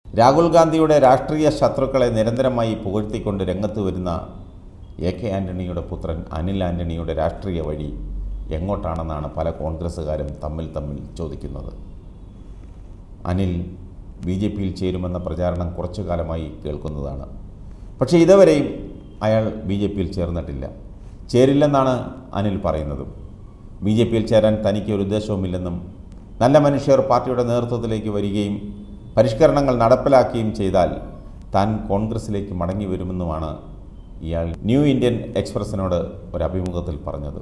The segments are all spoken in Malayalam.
രാഹുൽ ഗാന്ധിയുടെ രാഷ്ട്രീയ ശത്രുക്കളെ നിരന്തരമായി പുകഴ്ത്തിക്കൊണ്ട് രംഗത്ത് വരുന്ന എ കെ ആൻ്റണിയുടെ പുത്രൻ അനിൽ ആൻ്റണിയുടെ രാഷ്ട്രീയ വഴി എങ്ങോട്ടാണെന്നാണ് പല കോൺഗ്രസ്സുകാരും തമ്മിൽ തമ്മിൽ ചോദിക്കുന്നത് അനിൽ ബി ജെ പിയിൽ ചേരുമെന്ന പ്രചാരണം കുറച്ചു കാലമായി കേൾക്കുന്നതാണ് പക്ഷേ ഇതുവരെയും അയാൾ ബി ജെ പിയിൽ ചേർന്നിട്ടില്ല ചേരില്ലെന്നാണ് അനിൽ പറയുന്നത് ബി ജെ പിയിൽ ചേരാൻ തനിക്ക് ഒരു ഉദ്ദേശവുമില്ലെന്നും നല്ല മനുഷ്യർ പാർട്ടിയുടെ നേതൃത്വത്തിലേക്ക് വരികയും പരിഷ്കരണങ്ങൾ നടപ്പിലാക്കുകയും ചെയ്താൽ താൻ കോൺഗ്രസിലേക്ക് മടങ്ങി വരുമെന്നുമാണ് ഇയാൾ ന്യൂ ഇന്ത്യൻ എക്സ്പ്രസിനോട് ഒരു അഭിമുഖത്തിൽ പറഞ്ഞത്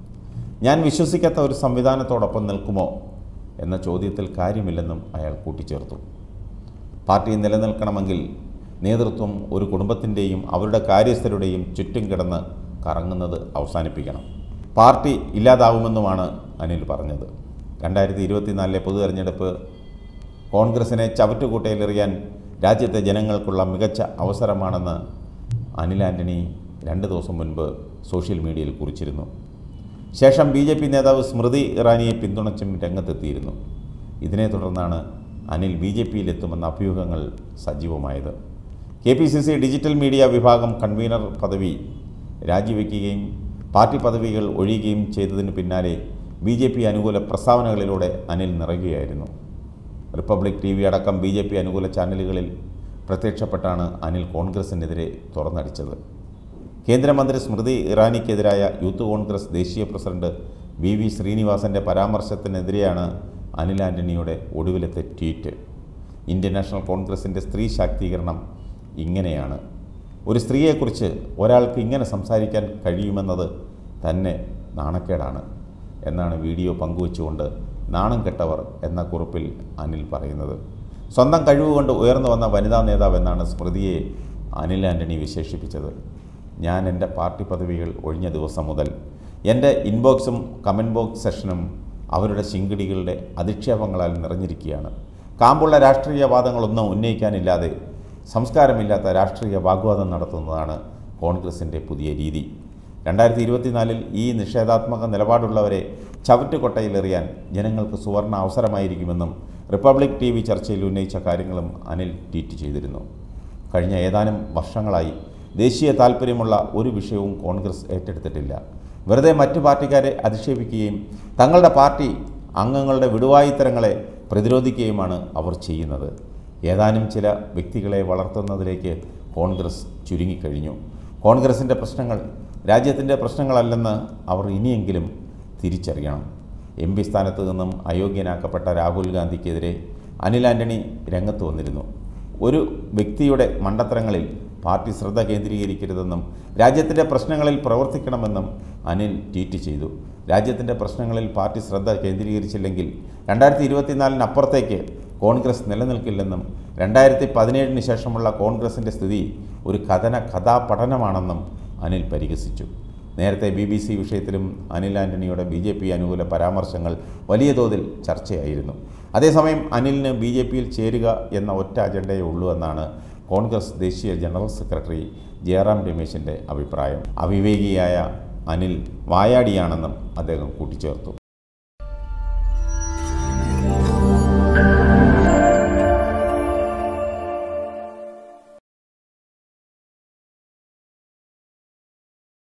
ഞാൻ വിശ്വസിക്കാത്ത ഒരു സംവിധാനത്തോടൊപ്പം നിൽക്കുമോ എന്ന ചോദ്യത്തിൽ കാര്യമില്ലെന്നും അയാൾ കൂട്ടിച്ചേർത്തു പാർട്ടി നിലനിൽക്കണമെങ്കിൽ നേതൃത്വം ഒരു കുടുംബത്തിൻ്റെയും അവരുടെ കാര്യസ്ഥരുടെയും ചുറ്റും കിടന്ന് കറങ്ങുന്നത് അവസാനിപ്പിക്കണം പാർട്ടി ഇല്ലാതാവുമെന്നുമാണ് അനിൽ പറഞ്ഞത് രണ്ടായിരത്തി ഇരുപത്തിനാലിലെ പൊതു തെരഞ്ഞെടുപ്പ് കോൺഗ്രസിനെ ചവറ്റുകൂട്ടയിലെറിയാൻ രാജ്യത്തെ ജനങ്ങൾക്കുള്ള മികച്ച അവസരമാണെന്ന് അനിൽ ആൻ്റണി രണ്ട് ദിവസം മുൻപ് സോഷ്യൽ മീഡിയയിൽ കുറിച്ചിരുന്നു ശേഷം ബി ജെ പി നേതാവ് സ്മൃതി ഇറാനിയെ പിന്തുണച്ചും രംഗത്തെത്തിയിരുന്നു ഇതിനെ തുടർന്നാണ് അനിൽ ബി ജെ പിയിലെത്തുമെന്ന അഭ്യൂഹങ്ങൾ സജീവമായത് K P C C digital media വിഭാഗം കൺവീനർ പദവി രാജിവെക്കുകയും പാർട്ടി പദവികൾ ഒഴിയുകയും ചെയ്തതിന് പിന്നാലെ ബി ജെ പി അനുകൂല പ്രസ്താവനകളിലൂടെ അനിൽ നിറയുകയായിരുന്നു റിപ്പബ്ലിക് ടി വി അടക്കം ബി ജെ പി അനുകൂല ചാനലുകളിൽ പ്രത്യക്ഷപ്പെട്ടാണ് അനിൽ കോൺഗ്രസിനെതിരെ തുറന്നടിച്ചത് കേന്ദ്രമന്ത്രി സ്മൃതി ഇറാനിക്കെതിരായ യൂത്ത് കോൺഗ്രസ് ദേശീയ പ്രസിഡന്റ് വി വി ശ്രീനിവാസൻ്റെ പരാമർശത്തിനെതിരെയാണ് അനിൽ ആൻ്റണിയുടെ ഒടുവിലത്തെ ട്വീറ്റ് ഇന്ത്യൻ നാഷണൽ കോൺഗ്രസിൻ്റെ സ്ത്രീ ശാക്തീകരണം ഇങ്ങനെയാണ് ഒരു സ്ത്രീയെക്കുറിച്ച് ഒരാൾക്ക് ഇങ്ങനെ സംസാരിക്കാൻ കഴിയുമെന്നത് തന്നെ നാണക്കേടാണ് എന്നാണ് വീഡിയോ പങ്കുവച്ചുകൊണ്ട് നാണം കെട്ടവർ എന്ന കുറിപ്പിൽ അനിൽ പറയുന്നത് സ്വന്തം കഴിവുകൊണ്ട് ഉയർന്നു വന്ന വനിതാ നേതാവ് എന്നാണ് സ്മൃതിയെ അനിൽ ആൻ്റണി വിശേഷിപ്പിച്ചത് ഞാൻ എൻ്റെ പാർട്ടി പദവികൾ ഒഴിഞ്ഞ ദിവസം മുതൽ എൻ്റെ ഇൻബോക്സും കമൻറ്റ് ബോക്സ് സെഷനും അവരുടെ ശിങ്കിടികളുടെ അധിക്ഷേപങ്ങളാൽ നിറഞ്ഞിരിക്കുകയാണ് കാമ്പുള്ള രാഷ്ട്രീയവാദങ്ങളൊന്നും ഉന്നയിക്കാനില്ലാതെ സംസ്കാരമില്ലാത്ത രാഷ്ട്രീയ വാഗ്വാദം നടത്തുന്നതാണ് കോൺഗ്രസിൻ്റെ പുതിയ രീതി രണ്ടായിരത്തി ഇരുപത്തിനാലിൽ ഈ നിഷേധാത്മക നിലപാടുള്ളവരെ ചവറ്റുകൊട്ടയിലെറിയാൻ ജനങ്ങൾക്ക് സുവർണ അവസരമായിരിക്കുമെന്നും റിപ്പബ്ലിക് ടി വി ചർച്ചയിൽ ഉന്നയിച്ച കാര്യങ്ങളും അനിൽ ട്വീറ്റ് ചെയ്തിരുന്നു കഴിഞ്ഞ ഏതാനും വർഷങ്ങളായി ദേശീയ താൽപ്പര്യമുള്ള ഒരു വിഷയവും കോൺഗ്രസ് ഏറ്റെടുത്തിട്ടില്ല വെറുതെ മറ്റു പാർട്ടിക്കാരെ അധിക്ഷേപിക്കുകയും തങ്ങളുടെ പാർട്ടി അംഗങ്ങളുടെ വിടുവായിത്തരങ്ങളെ പ്രതിരോധിക്കുകയുമാണ് അവർ ചെയ്യുന്നത് ഏതാനും ചില വ്യക്തികളെ വളർത്തുന്നതിലേക്ക് കോൺഗ്രസ് ചുരുങ്ങിക്കഴിഞ്ഞു കോൺഗ്രസിൻ്റെ പ്രശ്നങ്ങൾ രാജ്യത്തിൻ്റെ പ്രശ്നങ്ങളല്ലെന്ന് അവർ ഇനിയെങ്കിലും തിരിച്ചറിയണം എം പി സ്ഥാനത്ത് നിന്നും അയോഗ്യനാക്കപ്പെട്ട രാഹുൽ ഗാന്ധിക്കെതിരെ അനിൽ ആൻ്റണി രംഗത്ത് വന്നിരുന്നു ഒരു വ്യക്തിയുടെ മണ്ടത്തരങ്ങളിൽ പാർട്ടി ശ്രദ്ധ കേന്ദ്രീകരിക്കരുതെന്നും രാജ്യത്തിൻ്റെ പ്രശ്നങ്ങളിൽ പ്രവർത്തിക്കണമെന്നും അനിൽ ട്വീറ്റ് ചെയ്തു രാജ്യത്തിൻ്റെ പ്രശ്നങ്ങളിൽ പാർട്ടി ശ്രദ്ധ കേന്ദ്രീകരിച്ചില്ലെങ്കിൽ രണ്ടായിരത്തി ഇരുപത്തിനാലിനപ്പുറത്തേക്ക് കോൺഗ്രസ് നിലനിൽക്കില്ലെന്നും രണ്ടായിരത്തി പതിനേഴിന് ശേഷമുള്ള കോൺഗ്രസിൻ്റെ സ്ഥിതി ഒരു കഥന കഥാപഠനമാണെന്നും അനിൽ പരിഹസിച്ചു നേരത്തെ ബി ബി സി വിഷയത്തിലും അനിൽ ആൻ്റണിയുടെ ബി ജെ പി അനുകൂല പരാമർശങ്ങൾ വലിയ തോതിൽ ചർച്ചയായിരുന്നു അതേസമയം അനിലിന് ബി ജെ പിയിൽ ചേരുക എന്ന ഒറ്റ അജണ്ടയേ ഉള്ളൂ എന്നാണ് കോൺഗ്രസ് ദേശീയ ജനറൽ സെക്രട്ടറി ജയറാം രമേശിൻ്റെ അഭിപ്രായം അവിവേകിയായ അനിൽ വായാടിയാണെന്നും അദ്ദേഹം കൂട്ടിച്ചേർത്തു